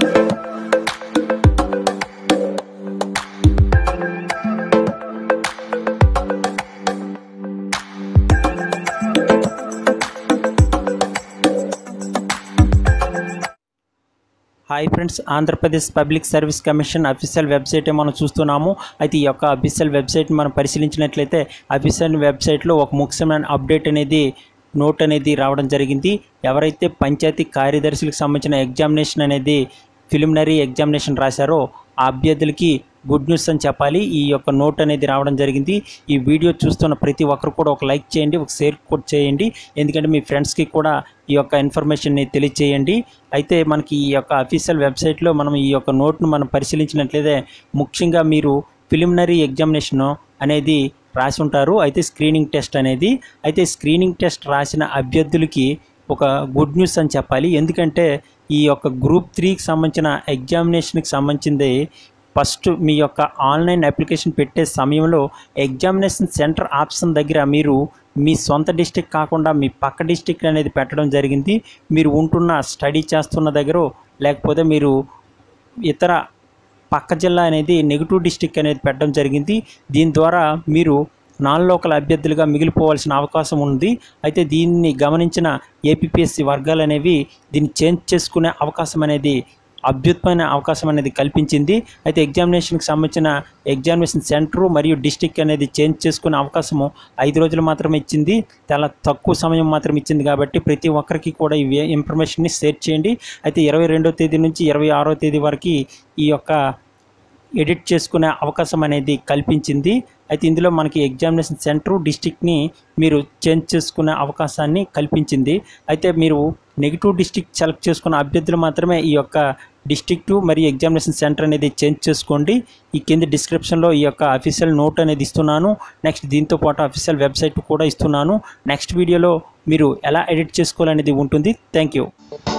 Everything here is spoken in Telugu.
hi friends Andhra Pradesh public service commission official website మనం చూస్తున్నాము అయితే ఈ యొక్క అఫీషియల్ వెబ్సైట్ మనం పరిశీలించినట్లయితే అఫీషియల్ వెబ్సైట్లో ఒక ముఖ్యమైన అప్డేట్ అనేది నోట్ అనేది రావడం జరిగింది ఎవరైతే పంచాయతీ కార్యదర్శులకు సంబంధించిన ఎగ్జామినేషన్ అనేది ప్రిలిమినరీ ఎగ్జామినేషన్ రాశారో ఆ అభ్యర్థులకి గుడ్ న్యూస్ అని చెప్పాలి ఈ యొక్క నోట్ అనేది రావడం జరిగింది ఈ వీడియో చూస్తున్న ప్రతి ఒక్కరు కూడా ఒక లైక్ చేయండి ఒక షేర్ కూడా చేయండి ఎందుకంటే మీ ఫ్రెండ్స్కి కూడా ఈ యొక్క ఇన్ఫర్మేషన్ని తెలియచేయండి అయితే మనకి ఈ యొక్క అఫీషియల్ వెబ్సైట్లో మనం ఈ యొక్క నోట్ను మనం పరిశీలించినట్లయితే ముఖ్యంగా మీరు ప్రిలిమినరీ ఎగ్జామినేషన్ అనేది రాసి ఉంటారు అయితే స్క్రీనింగ్ టెస్ట్ అనేది అయితే స్క్రీనింగ్ టెస్ట్ రాసిన అభ్యర్థులకి ఒక గుడ్ న్యూస్ అని చెప్పాలి ఎందుకంటే ఈ యొక్క గ్రూప్ త్రీకి సంబంధించిన ఎగ్జామినేషన్కి సంబంధించింది ఫస్ట్ మీ యొక్క ఆన్లైన్ అప్లికేషన్ పెట్టే సమయంలో ఎగ్జామినేషన్ సెంటర్ ఆప్షన్ దగ్గర మీరు మీ సొంత డిస్టిక్ కాకుండా మీ పక్క డిస్టిక్ అనేది పెట్టడం జరిగింది మీరు ఉంటున్న స్టడీ చేస్తున్న దగ్గర లేకపోతే మీరు ఇతర పక్క జిల్లా అనేది నెగిటివ్ డిస్టిక్ అనేది పెట్టడం జరిగింది దీని ద్వారా మీరు నాన్ లోకల్ అభ్యర్థులుగా మిగిలిపోవాల్సిన అవకాశం ఉంది అయితే దీన్ని గమనించిన ఏపీఎస్సి వర్గాలు అనేవి దీన్ని చేంజ్ చేసుకునే అవకాశం అనేది అద్భుతమైన అవకాశం అనేది కల్పించింది అయితే ఎగ్జామినేషన్కి సంబంధించిన ఎగ్జామినేషన్ సెంటర్ మరియు డిస్టిక్ అనేది చేంజ్ చేసుకునే అవకాశము ఐదు రోజులు మాత్రమే ఇచ్చింది చాలా తక్కువ సమయం మాత్రం ఇచ్చింది కాబట్టి ప్రతి ఒక్కరికి కూడా ఈ ఇన్ఫర్మేషన్ని షేర్ చేయండి అయితే ఇరవై రెండో తేదీ నుంచి ఇరవై ఆరో తేదీ వరకు ఈ యొక్క ఎడిట్ చేసుకునే అవకాశం అనేది కల్పించింది అయితే ఇందులో మనకి ఎగ్జామినేషన్ సెంటర్ డిస్టిక్ని మీరు చేంజ్ చేసుకునే అవకాశాన్ని కల్పించింది అయితే మీరు నెగిటివ్ డిస్టిక్ సెలెక్ట్ చేసుకున్న అభ్యర్థులు మాత్రమే ఈ యొక్క డిస్ట్రిక్ట్ మరియు ఎగ్జామినేషన్ సెంటర్ అనేది చేంజ్ చేసుకోండి ఈ కింద డిస్క్రిప్షన్లో ఈ యొక్క అఫీషియల్ నోట్ అనేది ఇస్తున్నాను నెక్స్ట్ దీంతో పాటు అఫీషియల్ వెబ్సైట్ కూడా ఇస్తున్నాను నెక్స్ట్ వీడియోలో మీరు ఎలా ఎడిట్ చేసుకోవాలనేది ఉంటుంది థ్యాంక్ యూ